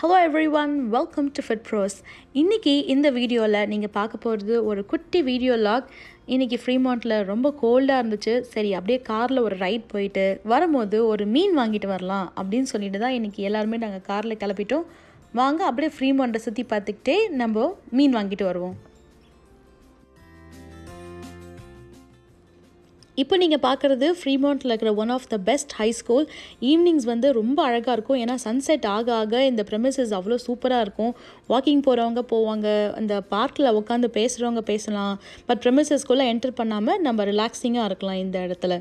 hello everyone welcome to Fit Bros இன்றைக்கி இந்த வீடியோவில் நீங்கள் பார்க்க போகிறது ஒரு குட்டி வீடியோ லாக் இன்றைக்கி ஃப்ரீமாண்ட்டில் ரொம்ப கோல்டாக இருந்துச்சு சரி அப்படியே காரில் ஒரு ரைட் போயிட்டு வரும்போது ஒரு மீன் வாங்கிட்டு வரலாம் அப்படின்னு சொல்லிட்டு தான் இன்றைக்கி எல்லாருமே நாங்கள் காரில் கிளப்பிட்டோம் வாங்க அப்படியே ஃப்ரீமாண்ட்டை சுற்றி பார்த்துக்கிட்டே நம்ம மீன் வாங்கிட்டு வருவோம் இப்போ நீங்கள் பார்க்குறது ஃப்ரீமௌண்ட்டில் இருக்கிற one of the best high school evenings வந்து ரொம்ப அழகாக இருக்கும் ஏன்னா சன்செட் ஆக ஆக இந்த ப்ரெமிசஸ் அவ்வளோ சூப்பராக இருக்கும் வாக்கிங் போகிறவங்க போவாங்க அந்த பார்க்கில் உட்காந்து பேசுகிறவங்க பேசலாம் பட் ப்ரெமிசஸ்குள்ளே என்டர் பண்ணாமல் நம்ம ரிலாக்ஸிங்காக இருக்கலாம் இந்த இடத்துல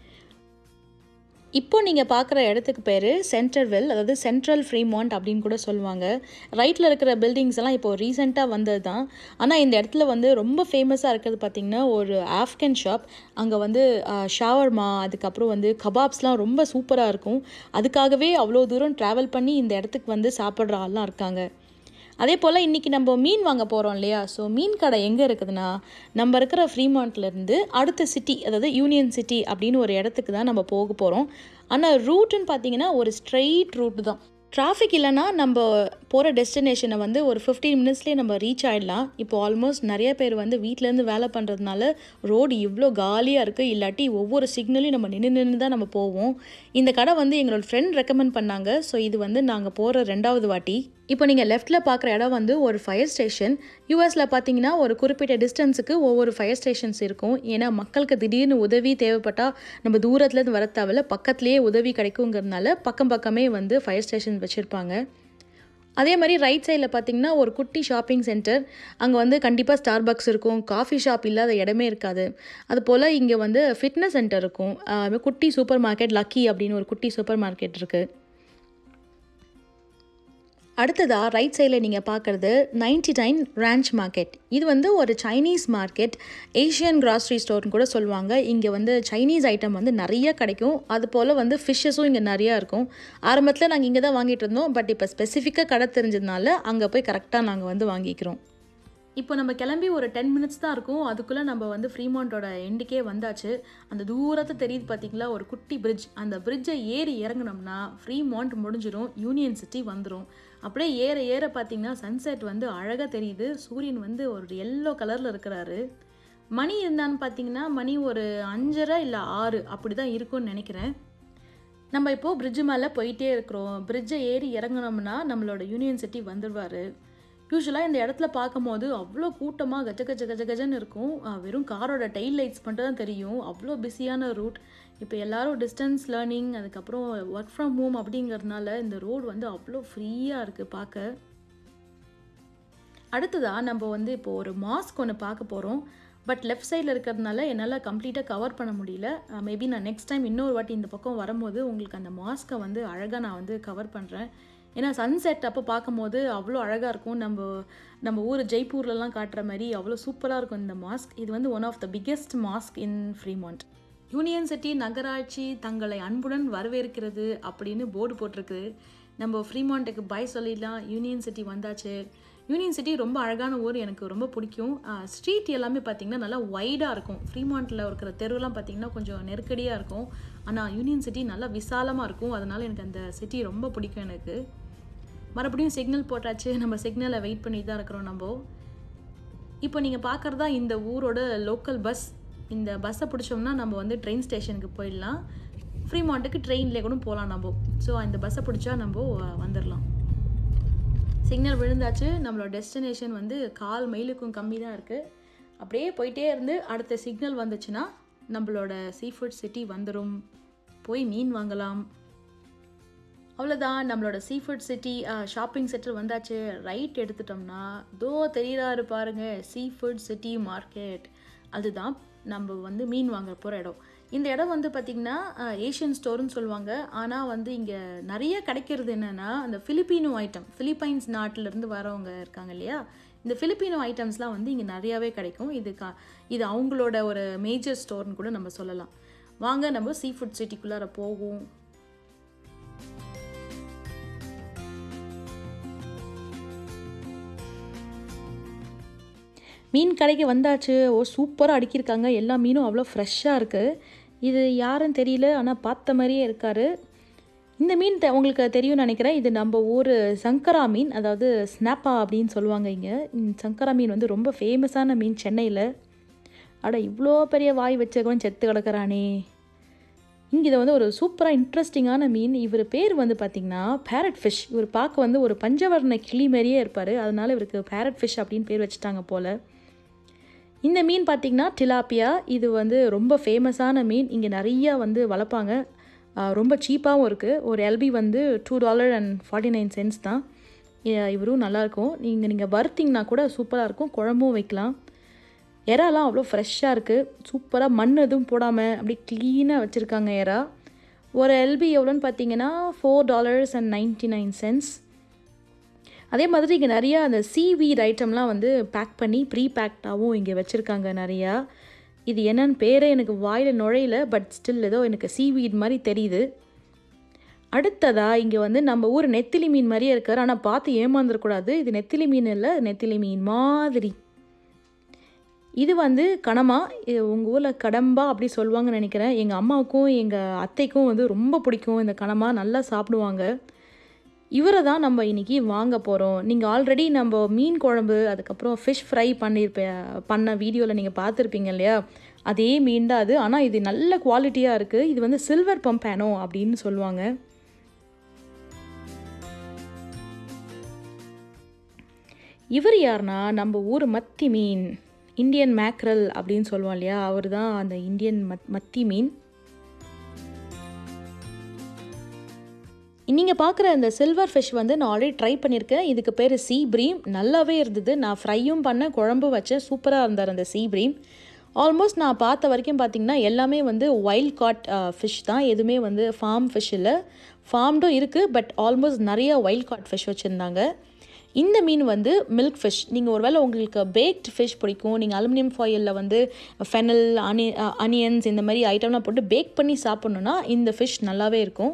இப்போ நீங்கள் பார்க்குற இடத்துக்கு பேர் சென்ட்ரல்வெல் அதாவது சென்ட்ரல் ஃப்ரீமாண்ட் அப்படின்னு கூட சொல்லுவாங்க ரைட்டில் இருக்கிற பில்டிங்ஸ் எல்லாம் இப்போ ரீசெண்டாக வந்தது தான் ஆனால் இந்த இடத்துல வந்து ரொம்ப ஃபேமஸாக இருக்கிறது பார்த்திங்கன்னா ஒரு ஆஃப்கன் ஷாப் அங்கே வந்து ஷவர்மா அதுக்கப்புறம் வந்து கபாப்ஸ்லாம் ரொம்ப சூப்பராக இருக்கும் அதுக்காகவே அவ்வளோ தூரம் ட்ராவல் பண்ணி இந்த இடத்துக்கு வந்து சாப்பிட்ற ஆள்லாம் இருக்காங்க அதே போல் இன்றைக்கி நம்ம மீன் வாங்க போகிறோம் இல்லையா ஸோ மீன் கடை எங்கே இருக்குதுன்னா நம்ம இருக்கிற ஃப்ரீமாண்ட்லேருந்து அடுத்த சிட்டி அதாவது யூனியன் சிட்டி அப்படின்னு ஒரு இடத்துக்கு தான் நம்ம போக போகிறோம் ஆனால் ரூட்டுன்னு பார்த்தீங்கன்னா ஒரு ஸ்ட்ரெயிட் ரூட் தான் டிராஃபிக் இல்லைன்னா நம்ம போகிற டெஸ்டினேஷனை வந்து ஒரு ஃபிஃப்டீன் மினிட்ஸ்லேயே நம்ம ரீச் ஆகிடலாம் இப்போ ஆல்மோஸ்ட் நிறைய பேர் வந்து வீட்டிலேருந்து வேலை பண்ணுறதுனால ரோடு இவ்வளோ காலியாக இருக்குது இல்லாட்டி ஒவ்வொரு சிக்னலையும் நம்ம நின்று நின்று தான் நம்ம போவோம் இந்த கடை வந்து எங்களோட ஃப்ரெண்ட் ரெக்கமெண்ட் பண்ணாங்க ஸோ இது வந்து நாங்கள் போகிற ரெண்டாவது வாட்டி இப்போ நீங்கள் லெஃப்ட்டில் பார்க்குற இடம் வந்து ஒரு ஃபயர் ஸ்டேஷன் யூஎஸில் பார்த்தீங்கன்னா ஒரு குறிப்பிட்ட டிஸ்டன்ஸுக்கு ஒவ்வொரு ஃபயர் ஸ்டேஷன்ஸ் இருக்கும் ஏன்னா மக்களுக்கு திடீர்னு உதவி தேவைப்பட்டால் நம்ம தூரத்துலேருந்து வர தேவையில்ல பக்கத்துலேயே உதவி கிடைக்குங்கிறதுனால பக்கம் பக்கமே வந்து ஃபயர் ஸ்டேஷன் வச்சுருப்பாங்க அதே மாதிரி ரைட் சைடில் பார்த்தீங்கன்னா ஒரு குட்டி ஷாப்பிங் சென்டர் அங்கே வந்து கண்டிப்பாக ஸ்டார் பக்ஸ் இருக்கும் காஃபி ஷாப் இல்லாத இடமே இருக்காது அது போல் இங்கே வந்து ஃபிட்னஸ் சென்டர் இருக்கும் குட்டி சூப்பர் மார்க்கெட் லக்கி அப்படின்னு ஒரு குட்டி சூப்பர் மார்க்கெட் இருக்குது அடுத்ததாக ரைட் சைடில் நீங்கள் பார்க்குறது நைன்டி நைன் ரேஞ்ச் மார்க்கெட் இது வந்து ஒரு சைனீஸ் மார்க்கெட் ஏஷியன் கிராசரி ஸ்டோர்னு கூட சொல்லுவாங்க இங்கே வந்து சைனீஸ் ஐட்டம் வந்து நிறைய கிடைக்கும் அது போல் வந்து ஃபிஷ்ஷஸும் இங்கே நிறையா இருக்கும் ஆரம்பத்தில் நாங்கள் இங்கே தான் வாங்கிட்டு இருந்தோம் பட் இப்போ ஸ்பெசிஃபிக்காக கடை தெரிஞ்சதுனால அங்கே போய் கரெக்டாக நாங்கள் வந்து வாங்கிக்கிறோம் இப்போ நம்ம கிளம்பி ஒரு டென் மினிட்ஸ் தான் இருக்கும் அதுக்குள்ளே நம்ம வந்து ஃப்ரீமௌண்ட்டோட எண்டுக்கே வந்தாச்சு அந்த தூரத்தை தெரியுது பார்த்தீங்களா ஒரு குட்டி பிரிட்ஜ் அந்த பிரிட்ஜை ஏறி இறங்கினோம்னா ஃப்ரீமௌண்ட் முடிஞ்சிடும் யூனியன் சிட்டி வந்துடும் அப்படியே ஏற ஏற பார்த்தீங்கன்னா சன்செட் வந்து அழகாக தெரியுது சூரியன் வந்து ஒரு எல்லோ கலரில் இருக்கிறாரு மணி இருந்தான்னு பார்த்தீங்கன்னா மணி ஒரு அஞ்சரை இல்லை ஆறு அப்படி தான் இருக்கும்னு நினைக்கிறேன் நம்ம இப்போது பிரிட்ஜு மேலே போயிட்டே இருக்கிறோம் பிரிட்ஜை ஏறி இறங்கினோம்னா நம்மளோட யூனியன் சிட்டி வந்துடுவார் யூஸ்வலாக இந்த இடத்துல பார்க்கும்போது அவ்வளோ கூட்டமாக கஜ கஜ கஜ கஜன்னு இருக்கும் வெறும் காரோட டெய்ல் லைட்ஸ் மட்டும் தான் தெரியும் அவ்வளோ பிஸியான ரூட் இப்போ எல்லோரும் டிஸ்டன்ஸ் லேர்னிங் அதுக்கப்புறம் ஒர்க் ஃப்ரம் ஹோம் அப்படிங்கிறதுனால இந்த ரோடு வந்து அவ்வளோ ஃப்ரீயாக இருக்குது பார்க்க அடுத்ததாக நம்ம வந்து இப்போ ஒரு மாஸ்க் ஒன்று பார்க்க போகிறோம் பட் லெஃப்ட் சைடில் இருக்கிறதுனால என்னால் கம்ப்ளீட்டாக கவர் பண்ண முடியல மேபி நான் நெக்ஸ்ட் டைம் இன்னொரு வாட்டி இந்த பக்கம் வரும்போது உங்களுக்கு அந்த மாஸ்க்கை வந்து அழகாக நான் வந்து கவர் பண்ணுறேன் ஏன்னா சன்செட் அப்போ பார்க்கும்போது அவ்வளோ அழகாக இருக்கும் நம்ம நம்ம ஊர் ஜெய்ப்பூர்லலாம் காட்டுற மாதிரி அவ்வளோ சூப்பராக இருக்கும் இந்த மாஸ்க் இது வந்து one of the biggest mask in Fremont Union City நகராட்சி தங்களை அன்புடன் வரவேற்கிறது அப்படின்னு போர்டு போட்டிருக்கு நம்ம ஃப்ரீமாண்ட்டுக்கு பாய் சொல்லிடலாம் யூனியன் சிட்டி வந்தாச்சு யூனியன் சிட்டி ரொம்ப அழகான ஊர் எனக்கு ரொம்ப பிடிக்கும் ஸ்ட்ரீட் எல்லாமே பார்த்திங்கன்னா நல்லா வைடாக இருக்கும் ஃப்ரீமாண்ட்டில் இருக்கிற தெருவெல்லாம் பார்த்திங்கன்னா கொஞ்சம் நெருக்கடியாக இருக்கும் ஆனால் யூனியன் சிட்டி நல்லா விசாலமாக இருக்கும் அதனால் எனக்கு அந்த சிட்டி ரொம்ப பிடிக்கும் எனக்கு மறுபடியும் சிக்னல் போட்டாச்சு நம்ம சிக்னலை வெயிட் பண்ணி தான் இருக்கிறோம் நம்ம இப்போ நீங்கள் பார்க்குறதா இந்த ஊரோட லோக்கல் பஸ் இந்த பஸ்ஸை பிடிச்சோம்னா நம்ம வந்து ட்ரெயின் ஸ்டேஷனுக்கு போயிடலாம் ஃப்ரீமாண்ட்டுக்கு ட்ரெயின்லேயே கூட போகலாம் நம்ம ஸோ இந்த பஸ்ஸை பிடிச்சா நம்ம வந்துடலாம் சிக்னல் விழுந்தாச்சு நம்மளோட டெஸ்டினேஷன் வந்து கால் மைலுக்கும் கம்மி தான் இருக்குது அப்படியே போயிட்டே இருந்து அடுத்த சிக்னல் வந்துச்சுன்னா நம்மளோட சீஃபுட் சிட்டி வந்துடும் போய் மீன் வாங்கலாம் அவ்வளோதான் நம்மளோட சீஃபுட் சிட்டி ஷாப்பிங் சென்டர் வந்தாச்சு ரைட் எடுத்துட்டோம்னா தோ தெரியுறாரு பாருங்க சீஃபுட் சிட்டி மார்க்கெட் அதுதான் நம்ம வந்து மீன் வாங்க போகிற இடம் இந்த இடம் வந்து பார்த்திங்கன்னா ஏஷியன் ஸ்டோர்னு சொல்லுவாங்க ஆனால் வந்து இங்கே நிறைய கிடைக்கிறது என்னென்னா அந்த ஃபிலிப்பீனோ ஐட்டம் ஃபிலிப்பைன்ஸ் நாட்டிலேருந்து வரவங்க இருக்காங்க இல்லையா இந்த ஃபிலிப்பீனோ ஐட்டம்ஸ்லாம் வந்து இங்கே நிறையாவே கிடைக்கும் இது கா இது அவங்களோட ஒரு மேஜர் ஸ்டோர்னு கூட நம்ம சொல்லலாம் வாங்க நம்ம சீ ஃபுட் சிட்டிக்குள்ளார போவோம் மீன் கடைக்கு வந்தாச்சு ஓ சூப்பராக அடுக்கியிருக்காங்க எல்லா மீனும் அவ்வளோ ஃப்ரெஷ்ஷாக இருக்குது இது யாருன்னு தெரியல ஆனால் பார்த்த மாதிரியே இருக்கார் இந்த மீன் தெ- உங்களுக்கு தெரியும்னு நினைக்கிறேன் இது நம்ம ஊர் சங்கரா மீன் அதாவது ஸ்னாப்பா அப்படின்னு சொல்லுவாங்க இங்கே சங்கரா மீன் வந்து ரொம்ப ஃபேமஸான மீன் சென்னையில் அட இவ்வளோ பெரிய வாய் வச்சவன் செத்து கிடக்குறானே இங்கே இதை வந்து ஒரு சூப்பராக இன்ட்ரெஸ்டிங்கான மீன் இவர் பேர் வந்து பார்த்திங்கன்னா பேரட் ஃபிஷ் இவர் பார்க்க வந்து ஒரு பஞ்சவர்ண கிளி மாதிரியே இருப்பார் அதனால இவருக்கு பேரட் ஃபிஷ் அப்படின்னு பேர் வச்சுட்டாங்க போல் இந்த மீன் பார்த்திங்கன்னா டிலாப்பியா இது வந்து ரொம்ப ஃபேமஸான மீன் இங்கே நிறையா வந்து வளர்ப்பாங்க ஆஹ் ரொம்ப சீப்பாகவும் இருக்குது ஒரு எல்பி வந்து two dollar and forty nine cents தான் இ- இவரும் நல்லாயிருக்கும் நீங்கள் நீங்கள் வறுத்திங்கன்னா கூட சூப்பராக இருக்கும் குழம்பும் வைக்கலாம் எறாலாம் அவ்வளோ ஃப்ரெஷ்ஷாக இருக்குது சூப்பராக மண் எதுவும் போடாமல் அப்படியே க்ளீனாக வச்சுருக்காங்க எறா ஒரு எல்பி எவ்வளோன்னு பார்த்தீங்கன்னா four dollars and ninety nine cents அதே மாதிரி இங்கே நிறையா அந்த சீவீட் ஐட்டம்லாம் வந்து பேக் பண்ணி ப்ரீ பேக்டாகவும் இங்கே வச்சுருக்காங்க நிறையா இது என்னன்னு பேரே எனக்கு வாயில் நுழையல பட் ஸ்டில் ஏதோ எனக்கு சீவீட் மாதிரி தெரியுது அடுத்ததா இங்கே வந்து நம்ம ஊர் நெத்திலி மீன் மாதிரியே இருக்கார் ஆனால் பார்த்து ஏமாந்துடக்கூடாது இது நெத்திலி மீன் இல்லை நெத்திலி மீன் மாதிரி இது வந்து கணமா இது உங்கள் ஊரில் கடம்பா அப்படி சொல்லுவாங்கன்னு நினைக்கிறேன் எங்கள் அம்மாவுக்கும் எங்கள் அத்தைக்கும் வந்து ரொம்ப பிடிக்கும் இந்த கணமா நல்லா சாப்பிடுவாங்க இவரை தான் நம்ம இன்றைக்கி வாங்க போகிறோம் நீங்கள் ஆல்ரெடி நம்ம மீன் குழம்பு அதுக்கப்புறம் ஃபிஷ் ஃப்ரை பண்ணியிருப்ப பண்ண வீடியோவில் நீங்கள் பார்த்துருப்பீங்க இல்லையா அதே மீன் தான் அது ஆனால் இது நல்ல குவாலிட்டியாக இருக்குது இது வந்து சில்வர் பம்பேனோ அப்படின்னு சொல்லுவாங்க இவர் யாருன்னா நம்ம ஊர் மத்தி மீன் இந்தியன் மேக்ரல் அப்படின்னு சொல்லுவோம் இல்லையா அவர் தான் அந்த இந்தியன் மத் மத்தி மீன் நீங்கள் பார்க்குற அந்த சில்வர் ஃபிஷ் வந்து நான் ஆல்ரெடி ட்ரை பண்ணியிருக்கேன் இதுக்கு பேர் சீ ப்ரீம் நல்லாவே இருந்தது நான் ஃப்ரையும் பண்ணேன் குழம்பு வச்சேன் சூப்பராக இருந்தார் அந்த சீ ப்ரீம் ஆல்மோஸ்ட் நான் பார்த்த வரைக்கும் பார்த்தீங்கன்னா எல்லாமே வந்து வைல்ட் காட் ஃபிஷ் தான் எதுவுமே வந்து ஃபார்ம் ஃபிஷ் இல்லை ஃபார்ம்டும் இருக்குது பட் ஆல்மோஸ்ட் நிறைய வைல்ட் காட் ஃபிஷ் வச்சுருந்தாங்க இந்த மீன் வந்து மில்க் ஃபிஷ் நீங்கள் ஒருவேளை உங்களுக்கு பேக்ட் ஃபிஷ் பிடிக்கும் நீங்கள் அலுமினியம் ஃபாயிலில் வந்து ஃபெனல் அனி அனியன்ஸ் இந்த மாதிரி ஐட்டம்லாம் போட்டு பேக் பண்ணி சாப்பிட்ணுன்னா இந்த ஃபிஷ் நல்லாவே இருக்கும்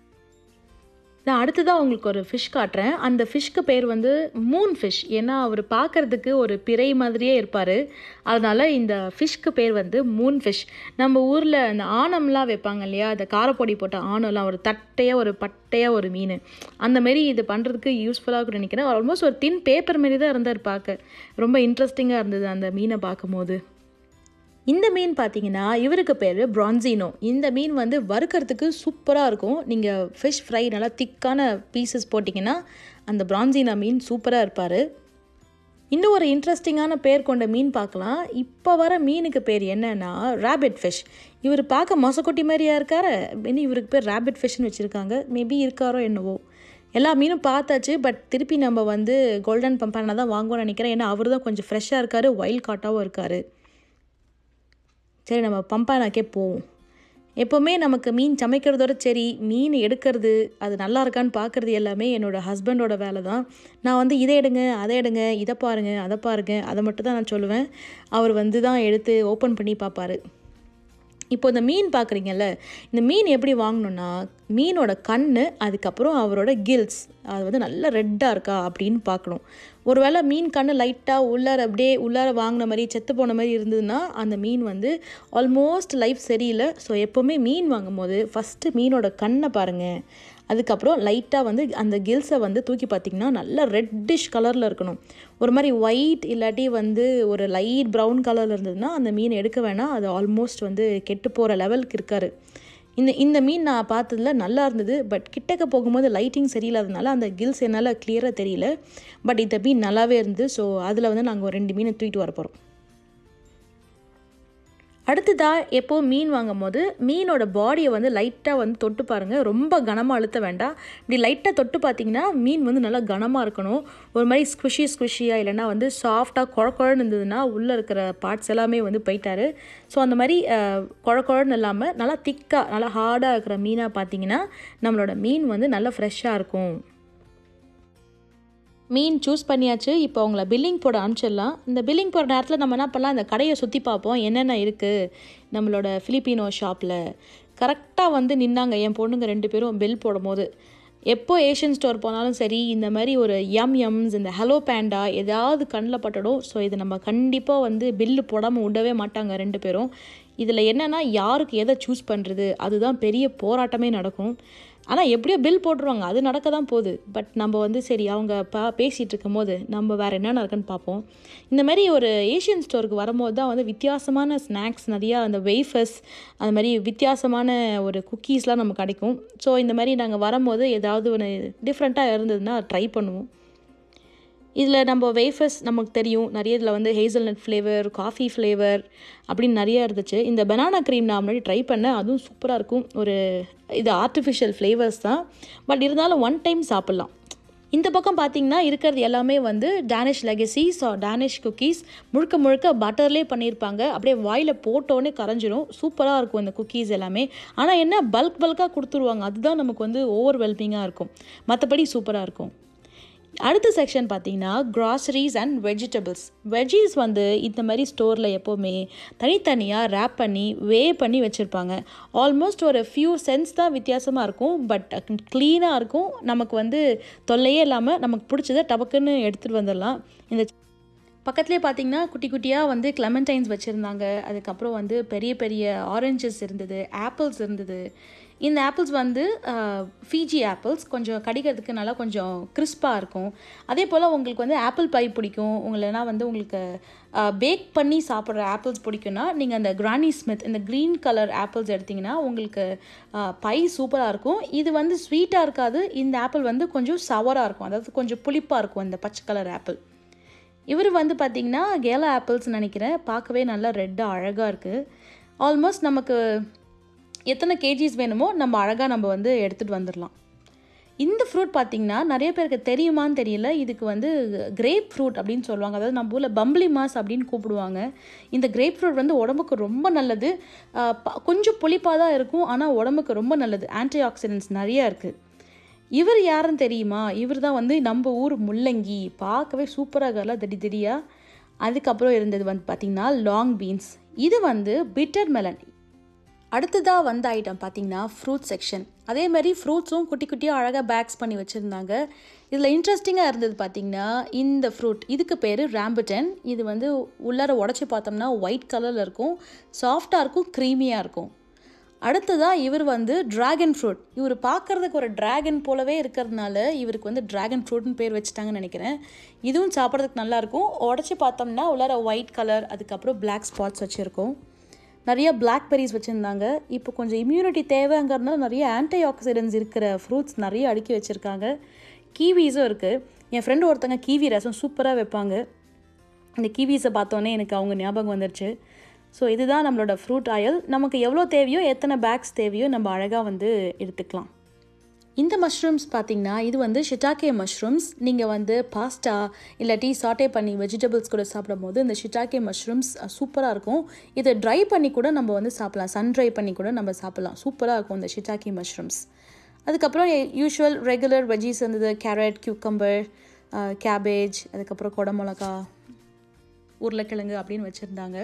நான் அடுத்ததாக உங்களுக்கு ஒரு ஃபிஷ் காட்டுறேன் அந்த ஃபிஷ்க்கு பேர் வந்து மூன் ஃபிஷ் ஏன்னா அவர் பார்க்கறதுக்கு ஒரு பிறை மாதிரியே இருப்பார் அதனால் இந்த ஃபிஷ்க்கு பேர் வந்து மூன் ஃபிஷ் நம்ம ஊரில் அந்த ஆணம்லாம் வைப்பாங்க இல்லையா அந்த காரப்பொடி போட்ட ஆணம்லாம் ஒரு தட்டையாக ஒரு பட்டையாக ஒரு மீன் அந்த மாரி இது பண்ணுறதுக்கு யூஸ்ஃபுல்லாக இருக்கும்னு நினைக்கிறேன் ஆல்மோஸ்ட் ஒரு தின் பேப்பர் மாரி தான் இருந்தார் பார்க்க ரொம்ப இன்ட்ரெஸ்டிங்காக இருந்தது அந்த மீனை பார்க்கும்போது இந்த மீன் பார்த்தீங்கன்னா இவருக்கு பேர் பிரான்சினோ இந்த மீன் வந்து வறுக்கிறதுக்கு சூப்பராக இருக்கும் நீங்கள் ஃபிஷ் ஃப்ரை நல்லா திக்கான பீசஸ் போட்டிங்கன்னா அந்த பிரான்சினா மீன் சூப்பராக இருப்பார் இன்னும் ஒரு இன்ட்ரெஸ்டிங்கான பேர் கொண்ட மீன் பார்க்கலாம் இப்போ வர மீனுக்கு பேர் என்னன்னா ரேபிட் ஃபிஷ் இவர் பார்க்க மொசக்குட்டி மாதிரியா இருக்காரு இன்னும் இவருக்கு பேர் ரேபிட் ஃபிஷ்னு வச்சுருக்காங்க மேபி இருக்காரோ என்னவோ எல்லா மீனும் பார்த்தாச்சு பட் திருப்பி நம்ம வந்து கோல்டன் பம்பானா தான் வாங்குவோம்னு நினைக்கிறேன் ஏன்னா அவர் தான் கொஞ்சம் ஃப்ரெஷ்ஷாக இருக்கார் வைல்ட் காட்டாகவும் இருக்கார் சரி நம்ம பம்பானாக்கே போவோம் எப்போவுமே நமக்கு மீன் சமைக்கிறதோட சரி மீன் எடுக்கிறது அது நல்லா இருக்கான்னு பார்க்குறது எல்லாமே என்னோடய ஹஸ்பண்டோட வேலை தான் நான் வந்து இதை எடுங்க அதை எடுங்க இதை பாருங்க அதை பாருங்க அதை மட்டும் தான் நான் சொல்லுவேன் அவர் வந்து தான் எடுத்து ஓப்பன் பண்ணி பார்ப்பாரு இப்போ இந்த மீன் பார்க்குறீங்கல்ல இந்த மீன் எப்படி வாங்கணுன்னா மீனோட கண் அதுக்கப்புறம் அவரோட கில்ஸ் அது வந்து நல்லா ரெட்டாக இருக்கா அப்படின்னு பார்க்கணும் ஒருவேளை மீன் கண் லைட்டாக உள்ளார அப்படியே உள்ளார வாங்கின மாதிரி செத்து போன மாதிரி இருந்ததுன்னா அந்த மீன் வந்து ஆல்மோஸ்ட் லைஃப் சரியில்லை ஸோ எப்போவுமே மீன் வாங்கும்போது ஃபஸ்ட்டு மீனோட கண்ணை பாருங்கள் அதுக்கப்புறம் லைட்டாக வந்து அந்த கில்ஸை வந்து தூக்கி பார்த்திங்கன்னா நல்லா ரெட்டிஷ் கலரில் இருக்கணும் ஒரு மாதிரி ஒயிட் இல்லாட்டி வந்து ஒரு லைட் ப்ரௌன் கலரில் இருந்ததுன்னா அந்த மீன் எடுக்க வேணாம் அது ஆல்மோஸ்ட் வந்து கெட்டு போகிற லெவலுக்கு இருக்காரு இந்த இந்த மீன் நான் பார்த்ததுல நல்லா இருந்தது பட் கிட்டக்க போகும்போது லைட்டிங் சரியில்லாதனால அந்த கில்ஸ் என்னால் கிளியராக தெரியல பட் இந்த மீன் நல்லாவே இருந்தது ஸோ அதில் வந்து நாங்கள் ஒரு ரெண்டு மீனை தூக்கிட்டு வர போகிறோம் அடுத்ததாக எப்போ மீன் வாங்கும் போது மீனோட பாடியை வந்து லைட்டாக வந்து தொட்டு பாருங்கள் ரொம்ப கனமாக அழுத்த வேண்டாம் இப்படி லைட்டாக தொட்டு பார்த்தீங்கன்னா மீன் வந்து நல்லா கனமாக இருக்கணும் ஒரு மாதிரி ஸ்குஷி ஸ்குஷியாக இல்லைன்னா வந்து சாஃப்டாக குழ குழன்னு இருந்ததுன்னா உள்ளே இருக்கிற பார்ட்ஸ் எல்லாமே வந்து போயிட்டாரு ஸோ அந்த மாதிரி அஹ், குழ குழன்னு இல்லாமல் நல்லா திக்காக நல்லா ஹார்டாக இருக்கிற மீனாக பார்த்தீங்கன்னா நம்மளோட மீன் வந்து நல்லா ஃப்ரெஷ்ஷாக இருக்கும் மீன் சூஸ் பண்ணியாச்சு இப்போ அவங்கள பில்லிங் போட அனுப்பிச்சிடலாம் இந்த பில்லிங் போடுற நேரத்தில் நம்ம என்ன பண்ணலாம் இந்த கடையை சுற்றி பார்ப்போம் என்னென்ன இருக்குது நம்மளோட ஃபிலிப்பினோ ஷாப்பில் கரெக்டாக வந்து நின்னாங்க என் பொண்ணுங்க ரெண்டு பேரும் பில் போடும்போது எப்போ ஏஷியன் ஸ்டோர் போனாலும் சரி இந்த மாதிரி ஒரு யம் யம்ஸ் இந்த ஹலோ பேண்டா ஏதாவது கண்ணில் பட்டுடும் ஸோ இது நம்ம கண்டிப்பாக வந்து பில்லு போடாமல் விடவே மாட்டாங்க ரெண்டு பேரும் இதில் என்னென்னா யாருக்கு எதை சூஸ் பண்ணுறது அதுதான் பெரிய போராட்டமே நடக்கும் ஆனால் எப்படியோ பில் போட்டுருவாங்க அது நடக்க தான் போகுது பட் நம்ம வந்து சரி அவங்க பா பேசிகிட்டு இருக்கும் போது நம்ம வேறு என்னென்ன இருக்குன்னு பார்ப்போம் இந்த மாதிரி ஒரு ஏஷியன் ஸ்டோருக்கு வரும்போது தான் வந்து வித்தியாசமான ஸ்நாக்ஸ் நிறையா அந்த வெய்ஃபர்ஸ் அந்த மாதிரி வித்தியாசமான ஒரு குக்கீஸ்லாம் நமக்கு கிடைக்கும் ஸோ இந்த மாதிரி நாங்கள் வரும்போது ஏதாவது ஒன்று டிஃப்ரெண்ட்டாக இருந்ததுன்னா ட்ரை பண்ணுவோம் இதில் நம்ம வேஃபர்ஸ் நமக்கு தெரியும் நிறைய இதில் வந்து ஹேசல்நட் ஃப்ளேவர் காஃபி ஃப்ளேவர் அப்படின்னு நிறைய இருந்துச்சு இந்த பனானா க்ரீம் நான் முன்னாடி ட்ரை பண்ணேன் அதுவும் சூப்பராக இருக்கும் ஒரு இது ஆர்டிஃபிஷியல் ஃப்ளேவர்ஸ் தான் பட் இருந்தாலும் ஒன் டைம் சாப்பிட்லாம் இந்த பக்கம் பார்த்தீங்கன்னா இருக்கிறது எல்லாமே வந்து டேனிஷ் லெகசிஸ் டேனிஷ் குக்கீஸ் முழுக்க முழுக்க பட்டர்லேயே பண்ணியிருப்பாங்க அப்படியே வாயில் போட்டோன்னே கரைஞ்சிரும் சூப்பராக இருக்கும் இந்த குக்கீஸ் எல்லாமே ஆனால் என்ன பல்க் பல்காக கொடுத்துருவாங்க அதுதான் நமக்கு வந்து ஓவர் வெல்மிங்காக இருக்கும் மற்றபடி சூப்பராக இருக்கும் அடுத்த செக்ஷன் பார்த்தீங்கன்னா க்ராசரிஸ் அண்ட் வெஜிடபிள்ஸ் வெஜ்ஜீஸ் வந்து இந்த மாதிரி ஸ்டோரில் எப்போவுமே தனித்தனியாக ரேப் பண்ணி வே பண்ணி வச்சுருப்பாங்க ஆல்மோஸ்ட் ஒரு ஃபியூ சென்ஸ் தான் வித்தியாசமாக இருக்கும் பட் க்ளீனாக இருக்கும் நமக்கு வந்து தொல்லையே இல்லாமல் நமக்கு பிடிச்சதை டபக்குன்னு எடுத்துகிட்டு வந்துடலாம் இந்த பக்கத்துலேயே பார்த்தீங்கன்னா குட்டி குட்டியாக வந்து கிளமெண்டைன்ஸ் வச்சுருந்தாங்க அதுக்கப்புறம் வந்து பெரிய பெரிய ஆரஞ்சஸ் இருந்தது ஆப்பிள்ஸ் இருந்தது இந்த ஆப்பிள்ஸ் வந்து ஃபீஜி ஆப்பிள்ஸ் கொஞ்சம் கடிக்கிறதுக்கு நல்லா கொஞ்சம் கிறிஸ்பாக இருக்கும் அதே போல் உங்களுக்கு வந்து ஆப்பிள் பை பிடிக்கும் உங்களனா வந்து உங்களுக்கு பேக் பண்ணி சாப்பிட்ற ஆப்பிள்ஸ் பிடிக்கும்னா நீங்கள் அந்த கிரானி ஸ்மித் இந்த க்ரீன் கலர் ஆப்பிள்ஸ் எடுத்திங்கன்னா உங்களுக்கு பை சூப்பராக இருக்கும் இது வந்து ஸ்வீட்டாக இருக்காது இந்த ஆப்பிள் வந்து கொஞ்சம் சவராக இருக்கும் அதாவது கொஞ்சம் புளிப்பாக இருக்கும் இந்த பச்சை கலர் ஆப்பிள் இவர் வந்து பார்த்திங்கன்னா கேலா ஆப்பிள்ஸ் நினைக்கிறேன் பார்க்கவே நல்லா ரெட்டாக அழகாக இருக்குது ஆல்மோஸ்ட் நமக்கு எத்தனை கேஜிஸ் வேணுமோ நம்ம அழகாக நம்ம வந்து எடுத்துகிட்டு வந்துடலாம் இந்த ஃப்ரூட் பார்த்திங்கன்னா நிறைய பேருக்கு தெரியுமான்னு தெரியல இதுக்கு வந்து கிரேப் ஃப்ரூட் அப்படின்னு சொல்லுவாங்க அதாவது நம்ம ஊரில் பம்பளி மாஸ் அப்படின்னு கூப்பிடுவாங்க இந்த கிரேப் ஃப்ரூட் வந்து உடம்புக்கு ரொம்ப நல்லது கொஞ்சம் புளிப்பாக தான் இருக்கும் ஆனால் உடம்புக்கு ரொம்ப நல்லது ஆன்டி ஆக்சிடென்ட்ஸ் நிறையா இருக்குது இவர் யாருன்னு தெரியுமா இவர் தான் வந்து நம்ம ஊர் முள்ளங்கி பார்க்கவே சூப்பராக இருக்கல திடி திடியாக அதுக்கப்புறம் இருந்தது வந்து பார்த்திங்கன்னா லாங் பீன்ஸ் இது வந்து பிட்டர் மெலன் அடுத்ததாக வந்த ஐட்டம் பார்த்திங்கன்னா ஃப்ரூட் செக்ஷன் அதே மாதிரி ஃப்ரூட்ஸும் குட்டி குட்டியாக அழகாக பேக்ஸ் பண்ணி வச்சுருந்தாங்க இதில் இன்ட்ரெஸ்டிங்காக இருந்தது பார்த்திங்கன்னா இந்த ஃப்ரூட் இதுக்கு பேர் ரேம்புட்டன் இது வந்து உள்ளார உடச்சி பார்த்தோம்னா ஒயிட் கலரில் இருக்கும் சாஃப்டாக இருக்கும் க்ரீமியாக இருக்கும் அடுத்ததாக இவர் வந்து ட்ராகன் ஃப்ரூட் இவர் பார்க்குறதுக்கு ஒரு ட்ராகன் போலவே இருக்கிறதுனால இவருக்கு வந்து ட்ராகன் ஃப்ரூட்னு பேர் வச்சுட்டாங்கன்னு நினைக்கிறேன் இதுவும் சாப்பிட்றதுக்கு நல்லாயிருக்கும் உடச்சி பார்த்தோம்னா உள்ளார ஒயிட் கலர் அதுக்கப்புறம் பிளாக் ஸ்பாட்ஸ் வச்சுருக்கோம் நிறைய பிளாக்பெரிஸ் வச்சுருந்தாங்க இப்போ கொஞ்சம் இம்யூனிட்டி தேவைங்கிறதுனால நிறைய ஆன்டி ஆக்சிடென்ட்ஸ் இருக்கிற ஃப்ரூட்ஸ் நிறைய அடுக்கி வச்சுருக்காங்க கீவீஸும் இருக்குது என் ஃப்ரெண்டு ஒருத்தங்க கீவி ரசம் சூப்பராக வைப்பாங்க இந்த கீவீஸை பார்த்தோன்னே எனக்கு அவங்க ஞாபகம் வந்துருச்சு ஸோ இதுதான் நம்மளோட ஃப்ரூட் ஆயில் நமக்கு எவ்வளோ தேவையோ எத்தனை பேக்ஸ் தேவையோ நம்ம அழகாக வந்து எடுத்துக்கலாம் இந்த மஷ்ரூம்ஸ் பார்த்திங்கன்னா இது வந்து ஷிட்டாக்கே மஷ்ரூம்ஸ் நீங்கள் வந்து பாஸ்டா இல்லாட்டி சாட்டே பண்ணி வெஜிடபிள்ஸ் கூட சாப்பிடும் போது இந்த ஷிட்டாக்கே மஷ்ரூம்ஸ் சூப்பராக இருக்கும் இதை ட்ரை பண்ணி கூட நம்ம வந்து சாப்பிட்லாம் சன் ட்ரை பண்ணி கூட நம்ம சாப்பிட்லாம் சூப்பராக இருக்கும் இந்த ஷிட்டாக்கே மஷ்ரூம்ஸ் அதுக்கப்புறம் யூஷுவல் ரெகுலர் வெஜ்ஜீஸ் இருந்தது கேரட் கியூக்கம்பர் கேபேஜ் அதுக்கப்புறம் குடமிளகா உருளைக்கிழங்கு அப்படின்னு வச்சுருந்தாங்க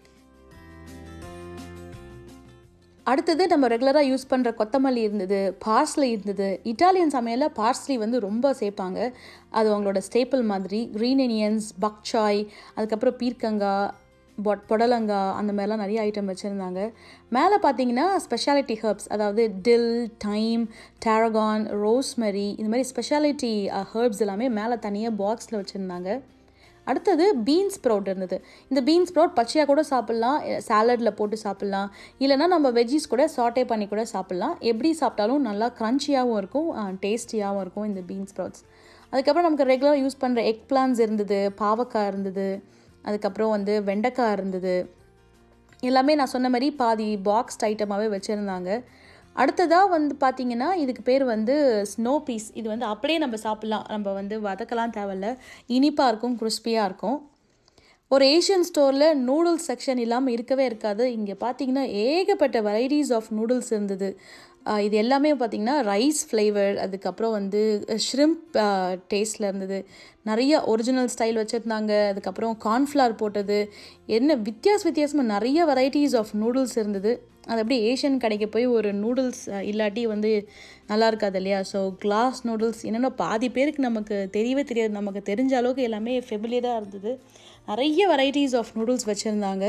அடுத்தது நம்ம ரெகுலராக யூஸ் பண்ணுற கொத்தமல்லி இருந்தது பார்ஸ்லி இருந்தது இட்டாலியன் சமையலில் பார்ஸ்லி வந்து ரொம்ப சேர்ப்பாங்க அது அவங்களோட ஸ்டேப்பிள் மாதிரி க்ரீன் இனியன்ஸ் பக்சாய் அதுக்கப்புறம் பீர்க்கங்காய் பொட் புடலங்காய் அந்த மாதிரிலாம் நிறைய ஐட்டம் வச்சுருந்தாங்க மேலே பார்த்தீங்கன்னா ஸ்பெஷாலிட்டி ஹர்ப்ஸ் அதாவது டில் டைம் டேரகான் ரோஸ்மெரி இந்த மாதிரி ஸ்பெஷாலிட்டி ஹர்ப்ஸ் எல்லாமே மேலே தனியாக பாக்ஸில் வச்சுருந்தாங்க அடுத்தது பீன்ஸ் ஸ்ப்ரவுட் இருந்தது இந்த பீன்ஸ் ஸ்ப்ரவுட் பச்சையாக கூட சாப்பிட்லாம் சாலடில் போட்டு சாப்பிட்லாம் இல்லைனா நம்ம வெஜ்ஜீஸ் கூட சாட்டே பண்ணி கூட சாப்பிட்லாம் எப்படி சாப்பிட்டாலும் நல்லா க்ரன்ச்சியாகவும் இருக்கும் டேஸ்டியாகவும் இருக்கும் இந்த பீன்ஸ் ஸ்ப்ரவுட்ஸ் அதுக்கப்புறம் நமக்கு ரெகுலராக யூஸ் பண்ணுற எக் பிளான்ஸ் இருந்தது பாவக்காய் இருந்தது அதுக்கப்புறம் வந்து வெண்டைக்காய் இருந்தது எல்லாமே நான் சொன்ன மாதிரி பாதி பாக்ஸ்ட் ஐட்டமாகவே வச்சுருந்தாங்க அடுத்ததாக வந்து பார்த்திங்கன்னா இதுக்கு பேர் வந்து ஸ்னோ பீஸ் இது வந்து அப்படியே நம்ம சாப்பிட்லாம் நம்ம வந்து வதக்கலாம் தேவையில்ல இனிப்பாக இருக்கும் கிறிஸ்பியாக இருக்கும் ஒரு ஏஷியன் ஸ்டோரில் நூடுல்ஸ் செக்ஷன் இல்லாமல் இருக்கவே இருக்காது இங்கே பார்த்தீங்கன்னா ஏகப்பட்ட வெரைட்டிஸ் ஆஃப் நூடுல்ஸ் இருந்தது இது எல்லாமே பார்த்திங்கன்னா ரைஸ் ஃப்ளேவர் அதுக்கப்புறம் வந்து ஷ்ரிம்ப் டேஸ்ட்டில் இருந்தது நிறைய ஒரிஜினல் ஸ்டைல் வச்சுருந்தாங்க அதுக்கப்புறம் கார்ன்ஃப்ளவர் போட்டது என்ன வித்தியாச வித்தியாசமாக நிறைய வெரைட்டிஸ் ஆஃப் நூடுல்ஸ் இருந்தது அது அப்படியே ஏஷியன் கடைக்கு போய் ஒரு நூடுல்ஸ் இல்லாட்டி வந்து நல்லா இருக்காது இல்லையா ஸோ கிளாஸ் நூடுல்ஸ் என்னென்னா பாதி பேருக்கு நமக்கு தெரியவே தெரியாது நமக்கு தெரிஞ்ச அளவுக்கு எல்லாமே ஃபெமிலியராக இருந்தது நிறைய வெரைட்டிஸ் ஆஃப் நூடுல்ஸ் வச்சுருந்தாங்க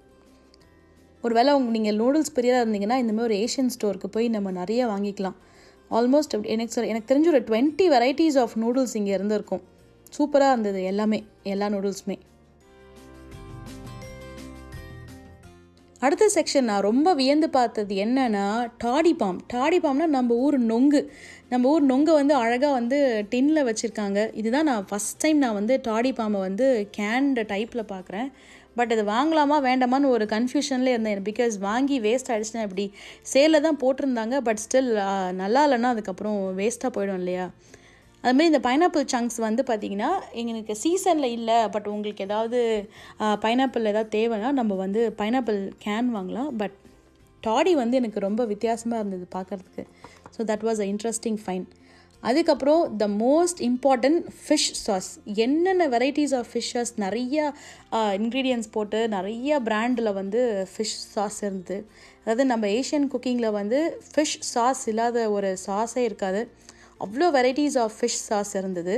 ஒரு வேளை உங்க நீங்கள் நூடுல்ஸ் பிரியராக இருந்தீங்கன்னா இந்தமாதிரி ஒரு ஏஷியன் ஸ்டோருக்கு போய் நம்ம நிறைய வாங்கிக்கலாம் ஆல்மோஸ்ட் எனக்கு சொல் எனக்கு தெரிஞ்ச ஒரு டுவெண்ட்டி வெரைட்டிஸ் ஆஃப் நூடுல்ஸ் இங்கே இருந்திருக்கும் சூப்பராக இருந்தது எல்லாமே எல்லா நூடுல்ஸுமே அடுத்த செக்ஷன் நான் ரொம்ப வியந்து பார்த்தது என்னன்னா டாடிபாம் டாடிபாம்னா நம்ம ஊர் நொங்கு நம்ம ஊர் நொங்கை வந்து அழகாக வந்து டின்னில் வச்சுருக்காங்க இதுதான் நான் ஃபஸ்ட் டைம் நான் வந்து டாடிபாமை வந்து கேன்டு டைப்பில் பார்க்குறேன் பட் இது வாங்கலாமா வேண்டாமான்னு ஒரு கன்ஃபியூஷனில் இருந்தேன் பிகாஸ் வாங்கி வேஸ்ட் ஆகிடுச்சுன்னா இப்படி சேலில் தான் போட்டிருந்தாங்க பட் ஸ்டில் நல்லா இல்லைன்னா அதுக்கப்புறம் வேஸ்ட்டாக போயிடும் இல்லையா அதுமாரி இந்த பைனாப்பிள் சங்க்ஸ் வந்து பார்த்திங்கன்னா எங்களுக்கு சீசனில் இல்லை பட் உங்களுக்கு ஏதாவது பைனாப்பிள் ஏதாவது தேவைன்னா நம்ம வந்து பைனாப்பிள் கேன் வாங்கலாம் பட் டாடி வந்து எனக்கு ரொம்ப வித்தியாசமாக இருந்தது பார்க்குறதுக்கு so that was a interesting find அதுக்கப்புறம் the most important fish sauce என்னென்ன வெரைட்டிஸ் ஆஃப் ஃபிஷ்ஷஸ் நிறைய இன்க்ரீடியன்ஸ் போட்டு நிறைய பிராண்டில் வந்து ஃபிஷ் சாஸ் இருந்தது அதாவது நம்ம ஏஷியன் குக்கிங்கில் வந்து ஃபிஷ் சாஸ் இல்லாத ஒரு சாஸே இருக்காது அவ்வளோ வெரைட்டிஸ் ஆஃப் ஃபிஷ் சாஸ் இருந்தது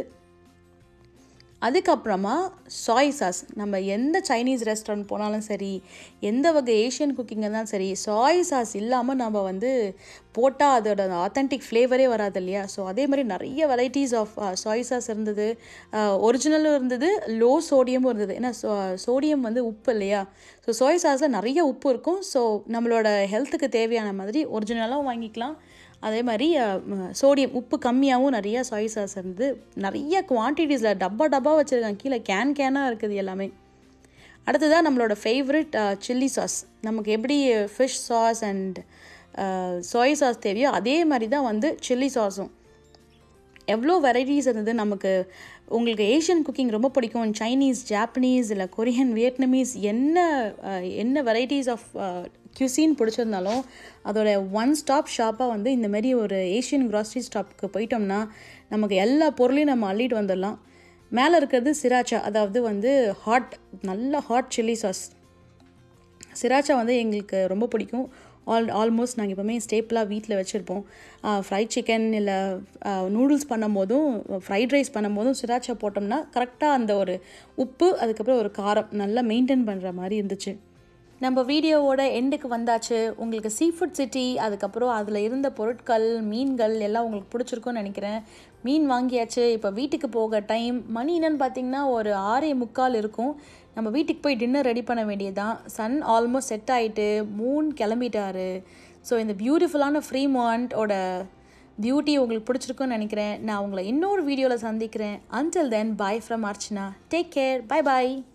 அதுக்கப்புறமா சாய் சாஸ் நம்ம எந்த சைனீஸ் ரெஸ்டாரண்ட் போனாலும் சரி எந்த வகை ஏஷியன் குக்கிங் இருந்தாலும் சரி சாய் சாஸ் இல்லாமல் நம்ம வந்து போட்டால் அதோட ஆத்தென்டிக் ஃப்ளேவரே வராது இல்லையா ஸோ அதே மாதிரி நிறைய வெரைட்டிஸ் ஆஃப் சாய் சாஸ் இருந்தது ஒரிஜினலும் இருந்தது லோ சோடியமும் இருந்தது ஏன்னா சோ சோடியம் வந்து உப்பு இல்லையா ஸோ சோய் சாஸில் நிறைய உப்பு இருக்கும் ஸோ நம்மளோட ஹெல்த்துக்கு தேவையான மாதிரி ஒரிஜினலாகவும் வாங்கிக்கலாம் அதே மாதிரி சோடியம் உப்பு கம்மியாகவும் நிறைய சாய் சாஸ் இருந்தது நிறைய குவான்டிட்டிஸில் டப்பா டப்பா வச்சுருக்காங்க கீழே கேன் கேனாக இருக்குது எல்லாமே அடுத்ததாக நம்மளோட ஃபேவரட் சில்லி சாஸ் நமக்கு எப்படி fish sauce and soy sauce தேவையோ அதே மாதிரி தான் வந்து சில்லி சாஸும் எவ்வளோ வெரைட்டிஸ் இருந்தது நமக்கு உங்களுக்கு ஏஷியன் குக்கிங் ரொம்ப பிடிக்கும் சைனீஸ் ஜாப்பனீஸ் இல்லை கொரியன் வியட்நமீஸ் என்ன என்ன வெரைட்டிஸ் ஆஃப் கியூசின் பிடிச்சிருந்தாலும் அதோட ஒன் ஸ்டாப் ஷாப்பாக வந்து இந்தமாரி ஒரு ஏஷியன் க்ராசரி ஸ்டாப்புக்கு போயிட்டோம்னா நமக்கு எல்லா பொருளையும் நம்ம அள்ளிட்டு வந்துடலாம் மேலே இருக்கிறது சிராச்சா அதாவது வந்து ஹாட் நல்ல ஹாட் சில்லி சாஸ் சிராச்சா வந்து எங்களுக்கு ரொம்ப பிடிக்கும் ஆல் ஆல்மோஸ்ட் நாங்கள் எப்போவுமே ஸ்டேப்பிளாக வீட்டில் வச்சுருப்போம் ஃப்ரைட் சிக்கன் இல்லை நூடுல்ஸ் பண்ணும்போதும் ஃப்ரைட் ரைஸ் பண்ணும்போதும் சிராச்சா போட்டோம்னா கரெக்டாக அந்த ஒரு உப்பு அதுக்கப்புறம் ஒரு காரம் நல்லா மெயின்டைன் பண்ணுற மாதிரி இருந்துச்சு நம்ம வீடியோவோட எண்டுக்கு வந்தாச்சு உங்களுக்கு சீ ஃபுட் சிட்டி அதுக்கப்புறம் அதில் இருந்த பொருட்கள் மீன்கள் எல்லாம் உங்களுக்கு பிடிச்சிருக்கும்னு நினைக்கிறேன் மீன் வாங்கியாச்சு இப்போ வீட்டுக்கு போக டைம் மணி என்னன்னு பார்த்தீங்கன்னா ஒரு ஆறே முக்கால் இருக்கும் நம்ம வீட்டுக்கு போய் டின்னர் ரெடி பண்ண வேண்டியதுதான் சன் ஆல்மோஸ்ட் செட் ஆகிட்டு மூன் கிளம்பிட்டாரு ஸோ இந்த பியூட்டிஃபுல்லான ஃப்ரீ மாண்டோட பியூட்டி உங்களுக்கு பிடிச்சிருக்குன்னு நினைக்கிறேன் நான் உங்களை இன்னொரு வீடியோவில் சந்திக்கிறேன் until then bye from Archana take care bye bye